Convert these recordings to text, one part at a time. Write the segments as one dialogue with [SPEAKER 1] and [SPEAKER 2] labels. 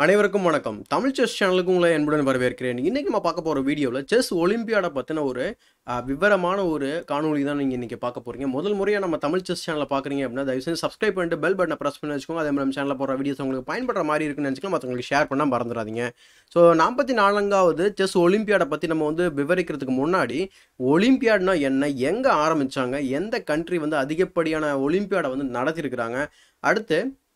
[SPEAKER 1] அனைவருக்கும் வணக்கம் தமிழ் செஸ் சேனலுக்கு உங்களை என்புடன் வரவேற்கிறேன் இன்றைக்கி நம்ம பார்க்க போகிற வீடியோவில் செஸ் ஒலிம்பியாடை பற்றின ஒரு அஹ், விவரமான ஒரு காணொளி தான் நீங்கள் இன்றைக்கி பார்க்க போகிறீங்க முதல் முறையாக நம்ம தமிழ் செஸ் சேனலை பார்க்குறீங்க அப்படின்னா தயவு செஞ்சு சப்ஸ்கிரைப் பண்ணிட்டு பெல் பட்டனை ப்ரெஸ் பண்ணி வச்சுக்கோங்க அதே மாதிரி நம்ம சேனலில் போகிற வீடியோஸ் உங்களுக்கு பயன்படுற மாதிரி இருக்குன்னு நினச்சிக்கலாம் மற்றவங்களுக்கு ஷேர் பண்ண மறந்துடாதீங்க ஸோ நாற்பத்தி நான்காவது செஸ் ஒலிம்பியாடை பற்றி நம்ம வந்து விவரிக்கிறதுக்கு முன்னாடி ஒலிம்பியாட்னா என்ன எங்கே ஆரம்பித்தாங்க எந்த கண்ட்ரி வந்து அதிகப்படியான ஒலிம்பியாடை வந்து நடத்தியிருக்கிறாங்க அடுத்து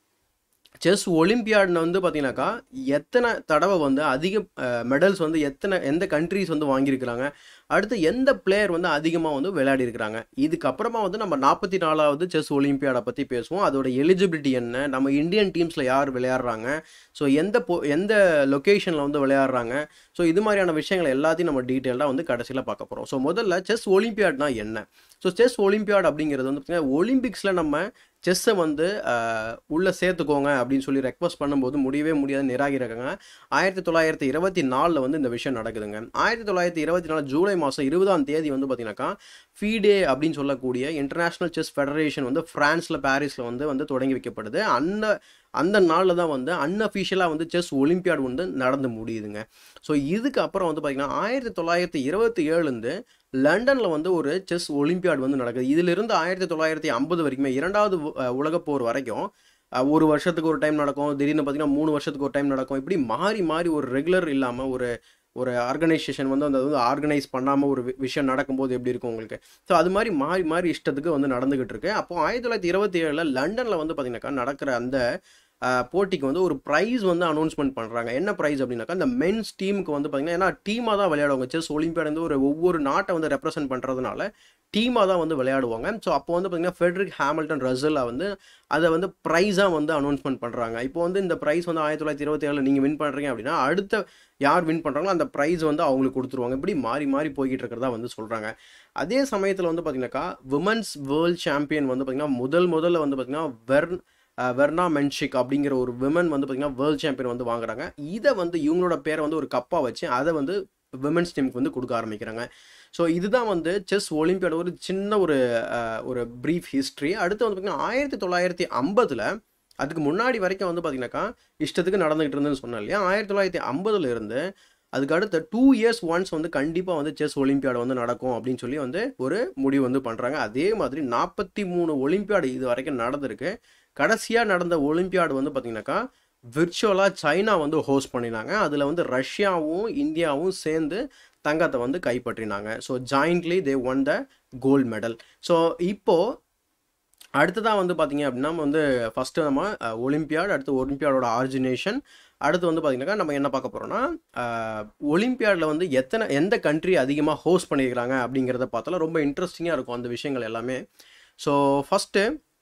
[SPEAKER 1] செஸ் ஒலிம்பியாட்னு வந்து பார்த்தீங்கன்னாக்கா எத்தனை தடவை வந்து அதிக மெடல்ஸ் வந்து எத்தனை எந்த கண்ட்ரீஸ் வந்து வாங்கியிருக்கிறாங்க அடுத்து எந்த பிளேயர் வந்து அதிகமாக வந்து விளையாடி இருக்கிறாங்க இதுக்கப்புறமா வந்து நம்ம நாற்பத்தி நாலாவது செஸ் ஒலிம்பியாடை பற்றி பேசுவோம் அதோட எலிஜிபிலிட்டி என்ன நம்ம இந்தியன் டீம்ஸில் யார் விளையாடுறாங்க ஸோ எந்த பொ எந்த லொக்கேஷனில் வந்து விளையாடுறாங்க ஸோ இது மாதிரியான விஷயங்கள் எல்லாத்தையும் நம்ம டீட்டெயிலாக வந்து கடைசியில் பார்க்க போகிறோம் ஸோ முதல்ல செஸ் ஒலிம்பியாட்னா என்ன ஸோ செஸ் ஒலிம்பியாட் அப்படிங்கிறது வந்து பார்த்தீங்கன்னா ஒலிம்பிக்ஸில் நம்ம செஸ்ஸை வந்து ஆஹ், உள்ள சேர்த்துக்கோங்க அப்படின்னு சொல்லி ரெக்வஸ்ட் பண்ணும்போது முடியவே முடியாது நிராகரிக்காங்க ஆயிரத்தி தொள்ளாயிரத்தி இருபத்தி நாலில் வந்து இந்த விஷயம் நடக்குதுங்க ஆயிரத்தி தொள்ளாயிரத்தி இருபத்தி நாலு ஜூலை மாதம் இருபதாம் தேதி வந்து பார்த்தீங்கன்னாக்கா ஃபீடே அப்படின்னு சொல்லக்கூடிய இன்டர்நேஷ்னல் செஸ் ஃபெடரேஷன் வந்து ஃப்ரான்ஸில் பாரிஸில் வந்து வந்து தொடங்கி வைக்கப்படுது அந்த அந்த நாளில் தான் வந்து அன்அஃபிஷியலாக வந்து செஸ் ஒலிம்பியாட் வந்து நடந்து முடியுதுங்க ஸோ இதுக்கு அப்புறம் வந்து பார்த்திங்கன்னா ஆயிரத்தி தொள்ளாயிரத்தி இருபத்தி ஏழுலேருந்து லண்டனில் வந்து ஒரு செஸ் ஒலிம்பியாட் வந்து நடக்குது இதிலிருந்து ஆயிரத்தி தொள்ளாயிரத்தி ஐம்பது வரைக்குமே இரண்டாவது உ- அஹ் உலகப் போர் வரைக்கும் அஹ், ஒரு வருஷத்துக்கு ஒரு டைம் நடக்கும் திடீர்னு பார்த்தீங்கன்னா மூணு வருஷத்துக்கு ஒரு டைம் நடக்கும் இப்படி மாறி மாறி ஒரு ரெகுலர் இல்லாமல் ஒரு ஒரு ஆர்கனைசேஷன் வந்து அந்த வந்து ஆர்கனைஸ் பண்ணாமல் ஒரு வி- விஷயம் நடக்கும்போது எப்படி இருக்கும் உங்களுக்கு ஸோ அது மாதிரி மாறி மாறி இஷ்டத்துக்கு வந்து நடந்துகிட்டு இருக்கு அப்போ ஆயிரத்தி தொள்ளாயிரத்தி இருபத்தி ஏழில் லண்டனில் வந்து பார்த்தீங்கன்னாக்கா நடக்கிற அந்த அஹ், போட்டிக்கு வந்து ஒரு ப்ரைஸ் வந்து அனௌன்ஸ்மெண்ட் பண்ணுறாங்க என்ன ப்ரைஸ் அப்படின்னாக்கா இந்த மென்ஸ் டீமுக்கு வந்து பார்த்தீங்கன்னா ஏன்னா டீமாக தான் விளையாடுவாங்க செஸ் ஒலிம்பியாட் வந்து ஒரு ஒவ்வொரு நாட்டை வந்து ரெப்ரசென்ட் பண்ணுறதுனால டீமாக தான் வந்து விளையாடுவாங்க ஸோ அப்போ வந்து பார்த்தீங்கன்னா ஃபெட்ரிக் ஹேமில்டன் ரசல்லா வந்து அதை வந்து ப்ரைஸாக வந்து அனௌன்ஸ்மெண்ட் பண்ணுறாங்க இப்போ வந்து இந்த ப்ரைஸ் வந்து ஆயிரத்தி தொள்ளாயிரத்தி இருபத்தி ஏழில் நீங்கள் வின் பண்ணுறீங்க அப்படின்னா அடுத்த யார் வின் பண்ணுறாங்களோ அந்த ப்ரைஸ் வந்து அவங்களுக்கு கொடுத்துருவாங்க இப்படி மாறி மாறி போய்கிட்டு இருக்கிறதா வந்து சொல்கிறாங்க அதே சமயத்தில் வந்து பார்த்தீங்கன்னாக்கா விமன்ஸ் வேர்ல்ட் சாம்பியன் வந்து பார்த்தீங்கன்னா முதல் முதல்ல வந்து பார்த்தீங்கன்னா வெர்ன் அஹ், வெர்னா மென்ஷிக் அப்படிங்கிற ஒரு விமன் வந்து பார்த்தீங்கன்னா வேர்ல்ட் சாம்பியன் வந்து வாங்குறாங்க இதை வந்து இவங்களோட பேரை வந்து ஒரு கப்பாக வச்சு அதை வந்து விமன்ஸ் டீமுக்கு வந்து கொடுக்க ஆரம்பிக்கிறாங்க ஸோ இதுதான் வந்து செஸ் ஒலிம்பியாட் ஒரு சின்ன ஒரு அஹ், ஒரு ப்ரீஃப் ஹிஸ்ட்ரி அடுத்து வந்து பார்த்தீங்கன்னா ஆயிரத்தி தொள்ளாயிரத்தி ஐம்பதில் அதுக்கு முன்னாடி வரைக்கும் வந்து பார்த்தீங்கன்னாக்கா இஷ்டத்துக்கு நடந்துகிட்டு இருந்துன்னு சொன்னேன் இல்லையா ஆயிரத்தி தொள்ளாயிரத்தி ஐம்பதுல இருந்து அதுக்கு அடுத்த டூ இயர்ஸ் ஒன்ஸ் வந்து கண்டிப்பாக வந்து செஸ் ஒலிம்பியாடு வந்து நடக்கும் அப்படின்னு சொல்லி வந்து ஒரு முடிவு வந்து பண்ணுறாங்க அதே மாதிரி நாற்பத்தி மூணு ஒலிம்பியாடு இது வரைக்கும் நடந்திருக்கு கடைசியாக நடந்த ஒலிம்பியாடு வந்து பார்த்தீங்கன்னாக்கா விர்ச்சுவலாக சைனா வந்து ஹோஸ்ட் பண்ணினாங்க அதில் வந்து ரஷ்யாவும் இந்தியாவும் சேர்ந்து தங்கத்தை வந்து கைப்பற்றினாங்க so jointly they won the gold medal so இப்போது அடுத்ததாக வந்து பார்த்தீங்க அப்படின்னா வந்து ஃபஸ்ட்டு நம்ம அஹ், ஒலிம்பியாட் அடுத்து ஒலிம்பியாடோட ஆரிஜினேஷன் அடுத்து வந்து பார்த்தீங்கன்னாக்கா நம்ம என்ன பார்க்க போகிறோம்னா ஒலிம்பியாடில் வந்து எத்தனை எந்த கண்ட்ரி அதிகமாக ஹோஸ்ட் பண்ணியிருக்கிறாங்க அப்படிங்கிறத பார்த்தாலும் ரொம்ப இன்ட்ரெஸ்டிங்காக இருக்கும் அந்த விஷயங்கள் எல்லாமே ஸோ ஃபஸ்ட்டு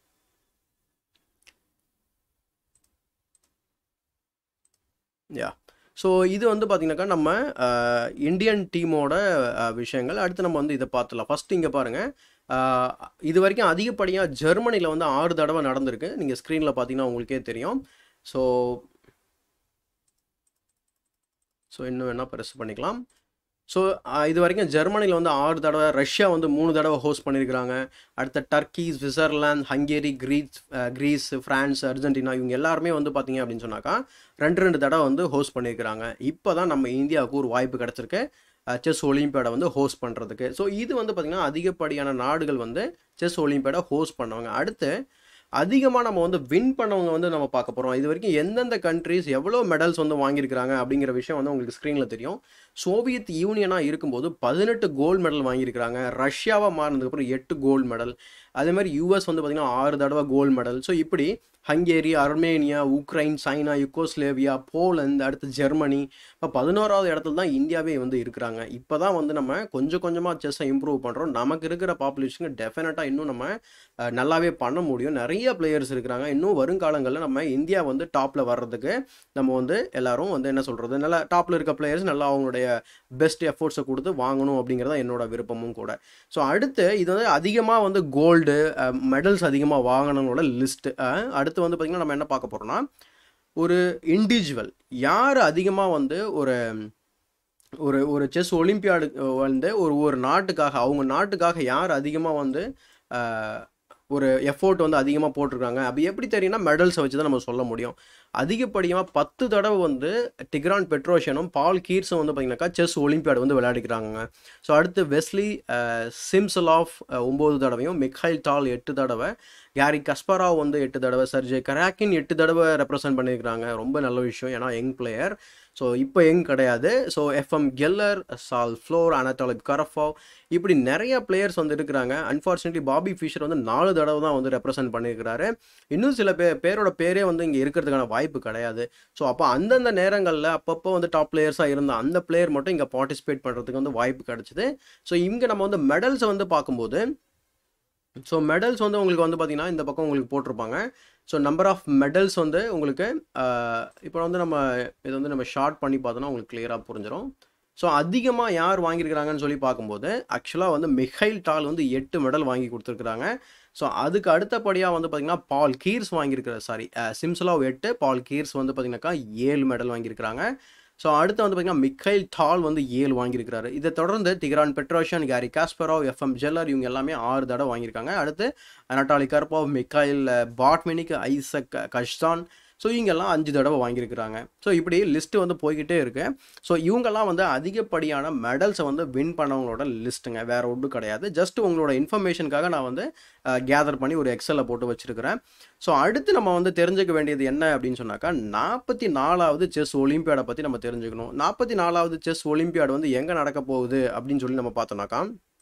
[SPEAKER 1] யா ஸோ இது வந்து பார்த்திங்கனாக்கா நம்ம அஹ், இந்தியன் டீமோட அஹ், விஷயங்கள் அடுத்து நம்ம வந்து இதை பார்த்துலாம் ஃபஸ்ட்டு இங்கே பாருங்கள் இது வரைக்கும் அதிகப்படியாக ஜெர்மனியில் வந்து ஆறு தடவை நடந்திருக்கு நீங்கள் ஸ்க்ரீனில் பார்த்தீங்கன்னா உங்களுக்கே தெரியும் ஸோ ஸோ இன்னும் வேணால் பெருசு பண்ணிக்கலாம் ஸோ இது வரைக்கும் ஜெர்மனியில் வந்து ஆறு தடவை ரஷ்யா வந்து மூணு தடவை ஹோஸ்ட் பண்ணியிருக்கிறாங்க அடுத்த Turkey Switzerland Hungary Greece Greece France Argentina இவங்க எல்லாருமே வந்து பார்த்தீங்க அப்படின்னு சொன்னாக்கா ரெண்டு ரெண்டு தடவை வந்து ஹோஸ்ட் பண்ணியிருக்கிறாங்க இப்போ தான் நம்ம இந்தியாவுக்கு ஒரு வாய்ப்பு கிடச்சிருக்கு செஸ் ஒலிம்பியாடை வந்து ஹோஸ்ட் பண்ணுறதுக்கு ஸோ இது வந்து பார்த்திங்கன்னா அதிகப்படியான நாடுகள் வந்து செஸ் ஒலிம்பியாடை ஹோஸ்ட் பண்ணுவாங்க அடுத்து அதிகமாக நம்ம வந்து வின் பண்ணவங்க வந்து நம்ம பார்க்க போகிறோம் இது வரைக்கும் எந்தெந்த கண்ட்ரீஸ் எவ்வளோ மெடல்ஸ் வந்து வாங்கியிருக்கிறாங்க அப்படிங்கிற விஷயம் வந்து உங்களுக்கு ஸ்க்ரீனில் தெரியும் சோவியத் யூனியனாக இருக்கும்போது பதினெட்டு கோல்டு மெடல் வாங்கியிருக்கிறாங்க ரஷ்யாவாக மாறினதுக்கப்புறம் எட்டு கோல்டு மெடல் அதே மாதிரி யூஎஸ் வந்து பார்த்திங்கன்னா ஆறு தடவை கோல்டு மெடல் ஸோ இப்படி Hungary Armenia Ukraine China Yugoslavia Poland அடுத்து ஜெர்மனி இப்போ பதினோராவது இடத்துல தான் இந்தியாவே வந்து இருக்கிறாங்க இப்போ தான் வந்து நம்ம கொஞ்சம் கொஞ்சமாக செஸ்ஸை இம்ப்ரூவ் பண்ணுறோம் நமக்கு இருக்கிற பாப்புலேஷனுக்கு டெஃபினட்டாக இன்னும் நம்ம அஹ், நல்லாவே பண்ண முடியும் நிறைய பிளேயர்ஸ் இருக்கிறாங்க இன்னும் வருங்காலங்களில் நம்ம இந்தியா வந்து டாப்பில் வர்றதுக்கு நம்ம வந்து எல்லாரும் வந்து என்ன சொல்கிறது நல்லா டாப்பில் இருக்க பிளேயர்ஸ் நல்லா அவங்களுடைய பெஸ்ட் எஃபோர்ட்ஸை கொடுத்து வாங்கணும் அப்படிங்கிறத என்னோட விருப்பமும் கூட ஸோ அடுத்து இது வந்து அதிகமாக வந்து கோல்டு மெடல்ஸ் அதிகமாக வாங்கினவங்களோட லிஸ்ட்டு அடுத்து வந்து பார்த்திங்கன்னா நம்ம என்ன பார்க்க போகிறோம்னா ஒரு இண்டிவிஜுவல் யார் அதிகமாக வந்து ஒரு ஒரு ஒரு செஸ் ஒலிம்பியாடு வந்து ஒரு ஒரு நாட்டுக்காக அவங்க நாட்டுக்காக யார் அதிகமாக வந்து அஹ், ஒரு எஃபோர்ட் வந்து அதிகமாக போட்டிருக்காங்க அப்படி எப்படி தெரியும்னா மெடல்ஸை வச்சு தான் நம்ம சொல்ல முடியும் அதிகப்படியாக பத்து தடவை வந்து டிக்ரான் பெட்ரோஷனும் பால் கீர்ஸும் வந்து பார்த்தீங்கன்னாக்கா செஸ் ஒலிம்பியாட் வந்து விளையாடிக்கிறாங்க ஸோ அடுத்து வெஸ்லி சிம்சலாஃப் ஒம்பது தடவையும் மிக்கைல் டால் எட்டு தடவை கேரி கஸ்பராவ் வந்து எட்டு தடவை சர்ஜே கராக்கின் எட்டு தடவை ரெப்ரசன்ட் பண்ணியிருக்கிறாங்க ரொம்ப நல்ல விஷயம் ஏன்னா யங் பிளேயர் ஸோ இப்போ யங் கிடையாது so Efim Geller Salo Flohr Anatoly Karpov இப்படி நிறைய பிளேயர்ஸ் வந்து இருக்கிறாங்க அன்ஃபார்ச்சுனேட்லி பாபி ஃபிஷர் வந்து நாலு தடவை தான் வந்து ரெப்ரசன்ட் பண்ணியிருக்கிறாரு இன்னும் சில பே பேரோட பேரே வந்து இங்கே இருக்கிறதுக்கான வாய்ப்பு கிடையாது ஸோ அப்போ அந்தந்த நேரங்களில் அப்பப்போ வந்து டாப் பிளேயர்ஸாக இருந்த அந்த பிளேயர் மட்டும் இங்கே பார்ட்டிசிபேட் பண்ணுறதுக்கு வந்து வாய்ப்பு கிடச்சிது ஸோ இங்கே நம்ம வந்து மெடல்ஸை வந்து பார்க்கும்போது ஸோ மெடல்ஸ் வந்து உங்களுக்கு வந்து பார்த்தீங்கன்னா இந்த பக்கம் உங்களுக்கு போட்டிருப்பாங்க ஸோ நம்பர் ஆஃப் மெடல்ஸ் வந்து உங்களுக்கு இப்போ வந்து நம்ம இது வந்து நம்ம ஷார்ட் பண்ணி பார்த்தோன்னா உங்களுக்கு கிளியராக புரிஞ்சிடும் ஸோ அதிகமாக யார் வாங்கியிருக்கிறாங்கன்னு சொல்லி பார்க்கும்போது ஆக்சுவலாக வந்து மிகைல் டால் வந்து எட்டு மெடல் வாங்கி கொடுத்துருக்குறாங்க ஸோ அதுக்கு அடுத்தபடியாக வந்து பார்த்திங்கன்னா பால் கீர்ஸ் வாங்கியிருக்கிற சாரி சிம்சலாவ் எட்டு பால் கீர்ஸ் வந்து பார்த்திங்கனாக்கா ஏழு மெடல் வாங்கியிருக்கிறாங்க ஸோ அடுத்து வந்து பார்த்திங்கன்னா மிக்கைல் டால் வந்து ஏழு வாங்கியிருக்கிறாரு இதை தொடர்ந்து Tigran Petrosian Garry Kasparov Efim Geller இவங்க எல்லாமே ஆறு தடவை வாங்கியிருக்காங்க அடுத்து Anatoly Karpov Mikhail Botvinnik Isaac Kashdan so இவங்கெல்லாம் அஞ்சு தடவை வாங்கியிருக்கிறாங்க ஸோ இப்படி லிஸ்ட்டு வந்து போய்கிட்டே இருக்கு ஸோ இவங்கெல்லாம் வந்து அதிகப்படியான மெடல்ஸை வந்து வின் பண்ணவங்களோட லிஸ்ட்டுங்க வேறு ஒன்றும் கிடையாது ஜஸ்ட் உங்களோட இன்ஃபர்மேஷனுக்காக நான் வந்து கேதர் பண்ணி ஒரு எக்ஸலில் போட்டு வச்சுருக்கிறேன் ஸோ அடுத்து நம்ம வந்து தெரிஞ்சுக்க வேண்டியது என்ன அப்படின்னு சொன்னாக்கா நாற்பத்தி நாலாவது செஸ் ஒலிம்பியாடை பற்றி நம்ம தெரிஞ்சுக்கணும் நாற்பத்தி நாலாவது செஸ் ஒலிம்பியாடு வந்து எங்கே நடக்க போகுது அப்படின்னு சொல்லி நம்ம பார்த்தோம்னாக்கா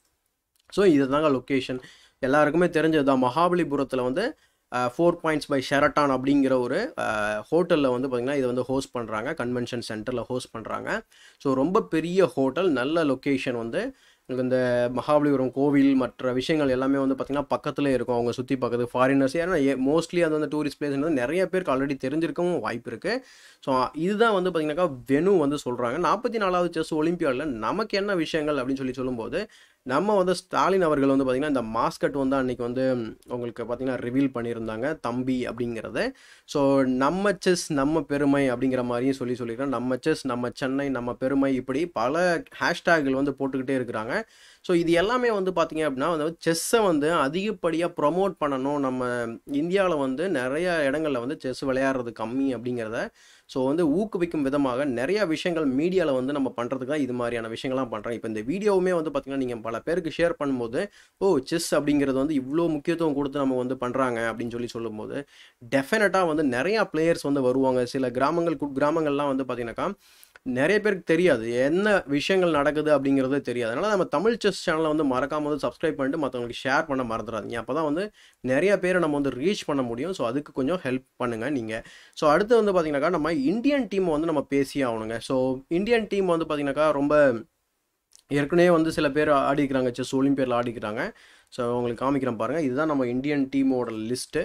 [SPEAKER 1] ஸோ இதுதாங்க லொக்கேஷன் எல்லாருக்குமே தெரிஞ்சது தான் மகாபலிபுரத்தில் வந்து ஃபோர் பாயிண்ட்ஸ் பை ஷெரட்டான் அப்படிங்கிற ஒரு ஹோட்டலில் வந்து பார்த்திங்கன்னா இதை வந்து ஹோஸ்ட் பண்ணுறாங்க கன்வென்ஷன் சென்டரில் ஹோஸ்ட் பண்ணுறாங்க ஸோ ரொம்ப பெரிய ஹோட்டல் நல்ல லொக்கேஷன் வந்து உங்களுக்கு இந்த மகாபலிபுரம் கோவில் மற்ற விஷயங்கள் எல்லாமே வந்து பார்த்திங்கன்னா பக்கத்தில் இருக்கும் அவங்க சுற்றி பக்கத்து ஃபாரினர்ஸ் ஏன்னா மோஸ்ட்லி அது வந்து டூரிஸ்ட் பிளேஸ் வந்து நிறைய பேருக்கு ஆல்ரெடி தெரிஞ்சிருக்கவும் வாய்ப்பு இருக்குது ஸோ இதுதான் வந்து பார்த்திங்கனாக்கா வெனு வந்து சொல்கிறாங்க நாற்பத்தி நாலாவது செஸ் ஒலிம்பியாடில் நமக்கு என்ன விஷயங்கள் அப்படின்னு சொல்லி சொல்லும்போது நம்ம வந்து ஸ்டாலின் அவர்கள் வந்து பார்த்திங்கன்னா இந்த மாஸ்கட் வந்து அன்றைக்கி வந்து உங்களுக்கு பார்த்திங்கன்னா ரிவீல் பண்ணியிருந்தாங்க தம்பி அப்படிங்கிறத ஸோ நம்ம செஸ் நம்ம பெருமை அப்படிங்கிற மாதிரியும் சொல்லி சொல்லியிருக்கோம் நம்ம செஸ் நம்ம சென்னை நம்ம பெருமை இப்படி பல ஹேஷ்டேக்கள் வந்து போட்டுக்கிட்டே இருக்கிறாங்க ஸோ இது எல்லாமே வந்து பார்த்திங்க அப்படின்னா வந்து செஸ்ஸை வந்து அதிகப்படியாக ப்ரொமோட் பண்ணணும் நம்ம இந்தியாவில் வந்து நிறைய இடங்களில் வந்து செஸ் விளையாடுறது கம்மி அப்படிங்கிறத ஸோ வந்து ஊக்குவிக்கும் விதமாக நிறைய விஷயங்கள் மீடியாவில் வந்து நம்ம பண்ணுறதுக்கு தான் இது மாதிரியான விஷயங்கள்லாம் பண்ணுறோம் இப்போ இந்த வீடியோவுமே வந்து பார்த்திங்கன்னா நீங்கள் பல பேருக்கு ஷேர் பண்ணும்போது ஓ செஸ் அப்படிங்கிறது வந்து இவ்வளோ முக்கியத்துவம் கொடுத்து நம்ம வந்து பண்ணுறாங்க அப்படின்னு சொல்லி சொல்லும்போது டெஃபினட்டாக வந்து நிறையா பிளேயர்ஸ் வந்து வருவாங்க சில கிராமங்கள் குக்கிராமங்கள்லாம் வந்து பார்த்திங்கனாக்கா நிறைய பேருக்கு தெரியாது என்ன விஷயங்கள் நடக்குது அப்படிங்கிறது தெரியாது அதனால் நம்ம தமிழ் செஸ் சேனலை வந்து மறக்காம வந்து சப்ஸ்கிரைப் பண்ணிட்டு மற்றவங்களுக்கு ஷேர் பண்ண மறந்துடாதீங்க அப்போ தான் வந்து நிறைய பேரை நம்ம வந்து ரீச் பண்ண முடியும் ஸோ அதுக்கு கொஞ்சம் ஹெல்ப் பண்ணுங்கள் நீங்கள் ஸோ அடுத்து வந்து பார்த்திங்கனாக்கா நம்ம இந்தியன் டீம் வந்து நம்ம பேசி ஆகணுங்க ஸோ இந்தியன் டீம் வந்து பார்த்திங்கனாக்கா ரொம்ப ஏற்கனவே வந்து சில பேர் ஆடிக்கிறாங்க செஸ் ஒலிம்பியரில் ஆடிக்கிறாங்க ஸோ உங்களுக்கு காமிக்கிறேன் பாருங்கள் இதுதான் நம்ம இந்தியன் டீமோட list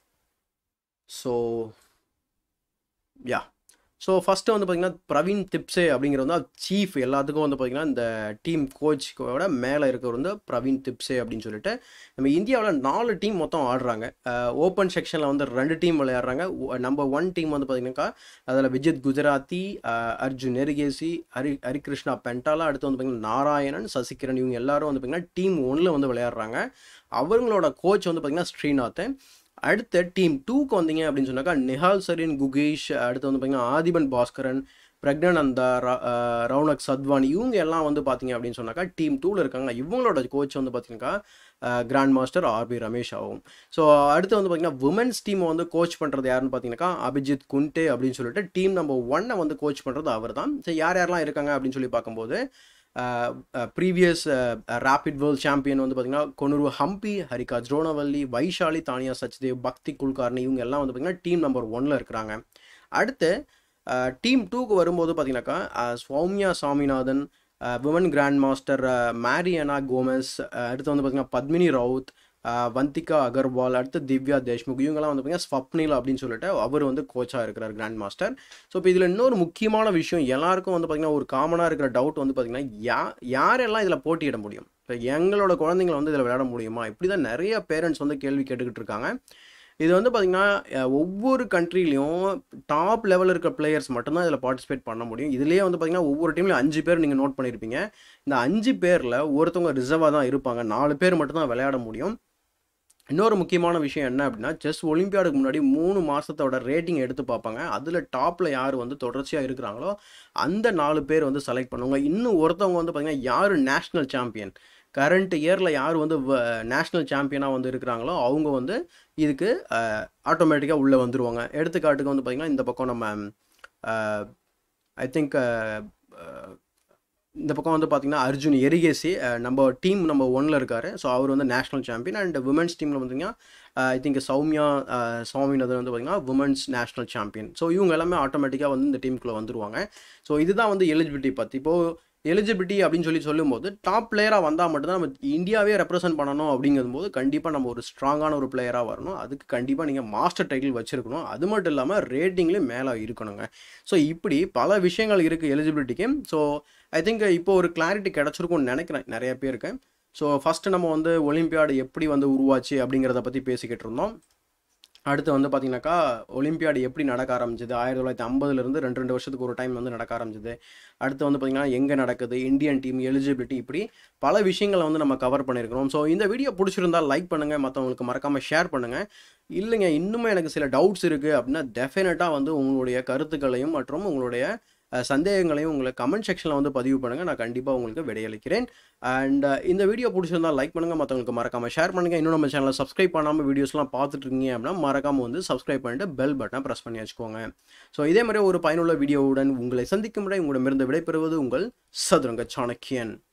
[SPEAKER 1] so yeah so first வந்து பார்த்திங்கன்னா பிரவீன் திப்ஸே அப்படிங்கிற வந்து சீஃப் எல்லாத்துக்கும் வந்து பார்த்திங்கன்னா இந்த டீம் கோச்சோட மேலே இருக்கிறவர் வந்து பிரவீன் திப்ஸே அப்படின்னு சொல்லிட்டு நம்ம இந்தியாவில் நாலு டீம் மொத்தம் ஆடுறாங்க ஓப்பன் செக்ஷனில் வந்து ரெண்டு டீம் விளையாடுறாங்க நம்பர் ஒன் டீம் வந்து பார்த்திங்கனாக்கா அதில் விஜித் குஜராத்தி அர்ஜுன் நெருகேசி ஹரி ஹரிகிருஷ்ணா பென்டாலா அடுத்து வந்து பார்த்திங்கன்னா நாராயணன் சசிகிரண் இவங்க எல்லாரும் வந்து பார்த்திங்கன்னா டீம் ஒன்றில் வந்து விளையாடுறாங்க அவங்களோட கோச் வந்து பார்த்திங்கன்னா ஸ்ரீநாத் அடுத்த டீம் டூக்கு வந்தீங்க அப்படின்னு சொன்னாக்கா நிஹால் சரீன் குகேஷ் அடுத்து வந்து பார்த்தீங்கன்னா ஆதிபன் பாஸ்கரன் பிரக்னானந்தா ரவுனக் சத்வானி இவங்க எல்லாம் வந்து பார்த்தீங்க அப்படின்னு சொன்னாக்கா டீம் டூவில் இருக்காங்க இவங்களோட கோச் வந்து பார்த்தீங்கன்னாக்கா கிராண்ட் மாஸ்டர் ஆர்பி ரமேஷ் ஆகும் ஸோ அடுத்து வந்து பார்த்தீங்கன்னா உமன்ஸ் டீமை வந்து கோச் பண்ணுறது யாருன்னு பார்த்தீங்கன்னாக்கா அபிஜித் குண்டே அப்படின்னு சொல்லிட்டு டீம் நம்பர் ஒன்னை வந்து கோச் பண்ணுறது அவர் தான் ஸோ யார் யாரெல்லாம் இருக்காங்க அப்படின்னு சொல்லி பார்க்கும்போது ப்ரீவியஸ் ரேபிட் வேர்ல்ட் சாம்பியன் வந்து பார்த்திங்கன்னா கொனூரு ஹம்பி ஹரிகா ஜ்ரோனவல்லி வைஷாலி தானியா சச்தேவ் பக்தி குல்கார்னி இவங்க எல்லாம் வந்து பார்த்திங்கன்னா டீம் நம்பர் ஒனில் இருக்கிறாங்க அடுத்து டீம் டூக்கு வரும்போது பார்த்திங்கனாக்கா Soumya Swaminathan women grand master Mary Ann Gomes அடுத்து வந்து பார்த்திங்கன்னா பத்மினி ரவுத் வந்திகா அகர்வால் அடுத்து திவ்யா தேஷ்முக் இவங்கெல்லாம் வந்து பார்த்தீங்கன்னா ஸ்வப்னில் அப்படின்னு சொல்லிட்டு அவர் வந்து கோச்சாக இருக்கிறார் கிராண்ட் மாஸ்டர் ஸோ இப்போ இதில் இன்னொரு முக்கியமான விஷயம் எல்லாருக்கும் வந்து பார்த்திங்கன்னா ஒரு காமனாக இருக்கிற டவுட் வந்து பார்த்திங்கன்னா யா யாரெல்லாம் இதில் போட்டியிட முடியும் இப்போ எங்களோட குழந்தைங்களை வந்து இதில் விளையாட முடியுமா இப்படி தான் நிறைய பேரண்ட்ஸ் வந்து கேள்வி கேட்டுக்கிட்டு இருக்காங்க இது வந்து பார்த்திங்கன்னா ஒவ்வொரு கண்ட்ரிலையும் டாப் லெவலில் இருக்கிற பிளேயர்ஸ் மட்டும்தான் இதில் பார்ட்டிசிபேட் பண்ண முடியும் இதுலேயே வந்து பார்த்திங்கன்னா ஒவ்வொரு டீம்லையும் அஞ்சு பேர் நீங்கள் நோட் பண்ணியிருப்பீங்க இந்த அஞ்சு பேரில் ஒருத்தவங்க ரிசர்வாக தான் இருப்பாங்க நாலு பேர் மட்டும்தான் விளையாட முடியும் இன்னொரு முக்கியமான விஷயம் என்ன அப்படின்னா செஸ் ஒலிம்பியாடுக்கு முன்னாடி மூணு மாதத்தோட ரேட்டிங் எடுத்து பார்ப்பாங்க அதில் டாப்பில் யார் வந்து தொடர்ச்சியாக இருக்கிறாங்களோ அந்த நாலு பேர் வந்து செலக்ட் பண்ணுவாங்க இன்னும் ஒருத்தவங்க வந்து பார்த்திங்கன்னா யார் நேஷ்னல் சாம்பியன் கரண்ட் இயரில் யார் வந்து நேஷ்னல் சாம்பியனாக வந்து இருக்கிறாங்களோ அவங்க வந்து இதுக்கு ஆட்டோமேட்டிக்காக உள்ளே வந்துடுவாங்க எடுத்துக்காட்டுக்கு வந்து பார்த்திங்கன்னா இந்த பக்கம் நம்ம ஐ திங்க் இந்த பக்கம் வந்து பார்த்தீங்கன்னா அர்ஜுன் எரிகேசி அஹ், நம்ம டீம் நம்ம ஒன்ல இருக்காரு ஸோ அவர் வந்து நேஷனல் சாம்பியன் அண்ட் உமன்ஸ் டீமில் பார்த்தீங்கன்னா I think Soumya ah, Swaminathan வந்து பார்த்தீங்கன்னா உமன்ஸ் நேஷனல் சாம்பியன் ஸோ இவங்க எல்லாமே ஆட்டோமேட்டிக்காக வந்து இந்த டீமுக்குள்ளே வந்துருவாங்க ஸோ இதுதான் வந்து எலிஜிபிலிட்டி பற்றி இப்போது எலிஜிபிலிட்டி அப்படின்னு சொல்லி சொல்லும்போது டாப் பிளேயராக வந்தால் மட்டும்தான் நம்ம இந்தியாவே ரெப்ரசென்ட் பண்ணணும் அப்படிங்கும்போது கண்டிப்பாக நம்ம ஒரு ஸ்ட்ராங்கான ஒரு பிளேயராக வரணும் அதுக்கு கண்டிப்பாக நீங்கள் மாஸ்டர் டைட்டில் வச்சுருக்கணும் அது மட்டும் இல்லாமல் ரேட்டிங்லேயும் மேலே இருக்கணுங்க ஸோ இப்படி பல விஷயங்கள் இருக்குது எலிஜிபிலிட்டிக்கு ஸோ ஐ திங்க் இப்போ ஒரு கிளாரிட்டி கிடச்சிருக்கும்னு நினைக்கிறேன் நிறைய பேருக்கு ஸோ ஃபஸ்ட்டு நம்ம வந்து ஒலிம்பியாடு எப்படி வந்து உருவாச்சு அப்படிங்கிறத பற்றி பேசிக்கிட்டு இருந்தோம் அடுத்து வந்து பார்த்தீங்கன்னாக்கா ஒலிம்பியாடு எப்படி நடக்க ஆரம்பிச்சது ஆயிரத்தி தொள்ளாயிரத்தி ஐம்பதுலேருந்து ரெண்டு ரெண்டு வருஷத்துக்கு ஒரு டைம் வந்து நடக்க ஆரம்பிச்சது அடுத்து வந்து பார்த்தீங்கன்னா எங்கே நடக்குது இந்தியன் டீம் எலிஜிபிலிட்டி இப்படி பல விஷயங்களை வந்து நம்ம கவர் பண்ணியிருக்கிறோம் ஸோ இந்த வீடியோ பிடிச்சிருந்தா லைக் பண்ணுங்கள் மற்றவங்களுக்கு மறக்காமல் ஷேர் பண்ணுங்கள் இல்லைங்க இன்னுமே எனக்கு சில டவுட்ஸ் இருக்குது அப்படின்னா டெஃபினட்டாக வந்து உங்களுடைய கருத்துக்களையும் மற்றும் உங்களுடைய அஹ், சந்தேகங்களையும் உங்களை கமெண்ட் செக்ஷனில் வந்து பதிவு பண்ணுங்கள் நான் கண்டிப்பாக உங்களுக்கு விடையளிக்கிறேன் அண்ட் இந்த வீடியோ பிடிச்சிருந்தா லைக் பண்ணுங்கள் மற்றவங்களுக்கு மறக்காமல் ஷேர் பண்ணுங்கள் இன்னும் நம்ம சேனலை சப்ஸ்கிரைப் பண்ணாமல் வீடியோஸ்லாம் பார்த்துட்டு இருக்கீங்க அப்படின்னா மறக்காமல் வந்து சப்ஸ்கிரைப் பண்ணிட்டு பெல் பட்டனை ப்ரெஸ் பண்ணி வச்சுக்கோங்க ஸோ இதே மாதிரி ஒரு பயனுள்ள வீடியோவுடன் உங்களை சந்திக்கும் முறை உங்களிடமிருந்து விடைபெறுவது உங்கள் சதுரங்க சாணக்கியன்